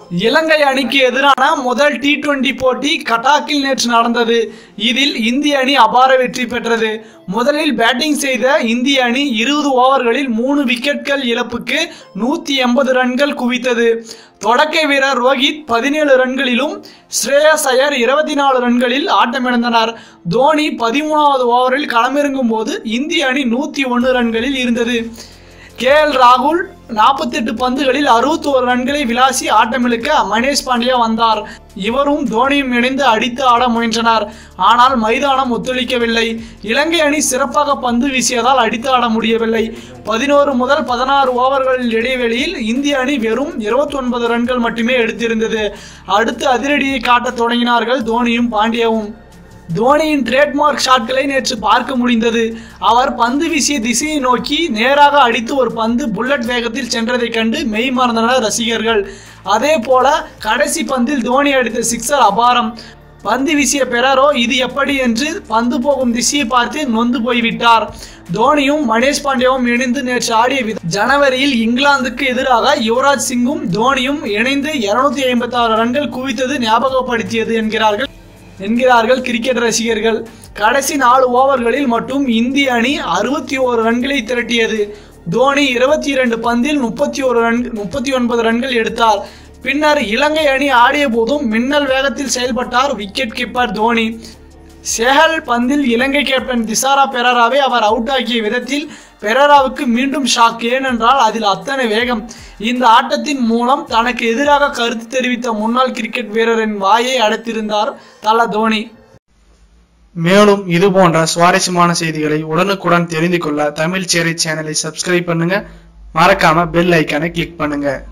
இலங்கை அணிக்கு எதிரான முதல் டி டுவெண்டி போட்டி கட்டாக்கில் நேற்று நடந்தது இதில் இந்திய அணி அபார வெற்றி பெற்றது முதலில் பேட்டிங் செய்த இந்திய அணி இருபது ஓவர்களில் மூணு விக்கெட்கள் இழப்புக்கு நூற்றி எண்பது ரன்கள் குவித்தது தொடக்க வீரர் ரோஹித் பதினேழு ரன்களிலும் ஸ்ரேயஸ் ஐயர் இருபத்தி நாலு ரன்களில் ஆட்டமிழந்தனர் தோனி பதிமூணாவது ஓவரில் களமிறங்கும் போது இந்திய அணி நூற்றி ஒன்று ரன்களில் இருந்தது கே எல் ராகுல் நாற்பத்தெட்டு பந்துகளில் அறுபத்தோரு ரன்களை விளாசி ஆட்டமிழுக்க மனேஷ் பாண்டியா வந்தார் இவரும் தோனியும் இணைந்து அடித்து ஆட முயன்றனர் ஆனால் மைதானம் ஒத்துழைக்கவில்லை இலங்கை அணி சிறப்பாக பந்து வீசியதால் அடித்து ஆட முடியவில்லை பதினோரு முதல் பதினாறு ஓவர்களில் இடைவெளியில் இந்திய அணி வெறும் 29 ரன்கள் மட்டுமே எடுத்திருந்தது அடுத்து அதிரடியை காட்டத் தொடங்கினார்கள் தோனியும் பாண்டியாவும் தோனியின் ட்ரேட்மார்க் ஷாட்களை நேற்று பார்க்க முடிந்தது அவர் பந்து வீசிய திசையை நோக்கி நேராக அடித்து ஒரு பந்து புல்லட் வேகத்தில் சென்றதைக் கண்டு மெய் மறந்தனர் ரசிகர்கள் அதே போல கடைசி பந்தில் தோனி அடித்த சிக்ஸர் அபாரம் பந்து வீசிய பெரரோ இது எப்படி என்று பந்து போகும் திசையை பார்த்து நொந்து போய்விட்டார் தோனியும் மணேஷ் பாண்டியாவும் இணைந்து நேற்று ஆடிய விதம் ஜனவரியில் இங்கிலாந்துக்கு எதிராக யுவராஜ் சிங்கும் தோனியும் இணைந்து இருநூத்தி ஐம்பத்தி ஆறு ரன்கள் குவித்தது ஞாபகப்படுத்தியது என்கிறார்கள் என்கிறார்கள் கிரிக்கெட் ரசிகர்கள் கடைசி நாலு ஓவர்களில் மட்டும் இந்திய அணி அறுபத்தி ஓரு ரன்களை திரட்டியது தோனி இருபத்தி இரண்டு பந்தில் முப்பத்தி ஒரு ரன் முப்பத்தி ஒன்பது ரன்கள் எடுத்தார் பின்னர் இலங்கை அணி ஆடிய போதும் மின்னல் வேகத்தில் செயல்பட்டார் விக்கெட் கீப்பர் தோனி சேஹல் பந்தில் இலங்கை கேப்டன் திசாரா பெரராவை அவர் அவுட் ஆக்கிய விதத்தில் பெரராவுக்கு மீண்டும் ஷாக் ஏனென்றால் அதில் அத்தனை வேகம் இந்த ஆட்டத்தின் மூலம் தனக்கு எதிராக கருத்து தெரிவித்த முன்னாள் கிரிக்கெட் வீரரின் வாயை அடைத்திருந்தார் தல தோனி மேலும் இது போன்ற சுவாரஸ்யமான செய்திகளை உடனுக்குடன் தெரிந்து கொள்ள தமிழ் சேரை சேனலை சப்ஸ்கிரைப் பண்ணுங்க மறக்காம பெல் ஐக்கானை கிளிக் பண்ணுங்க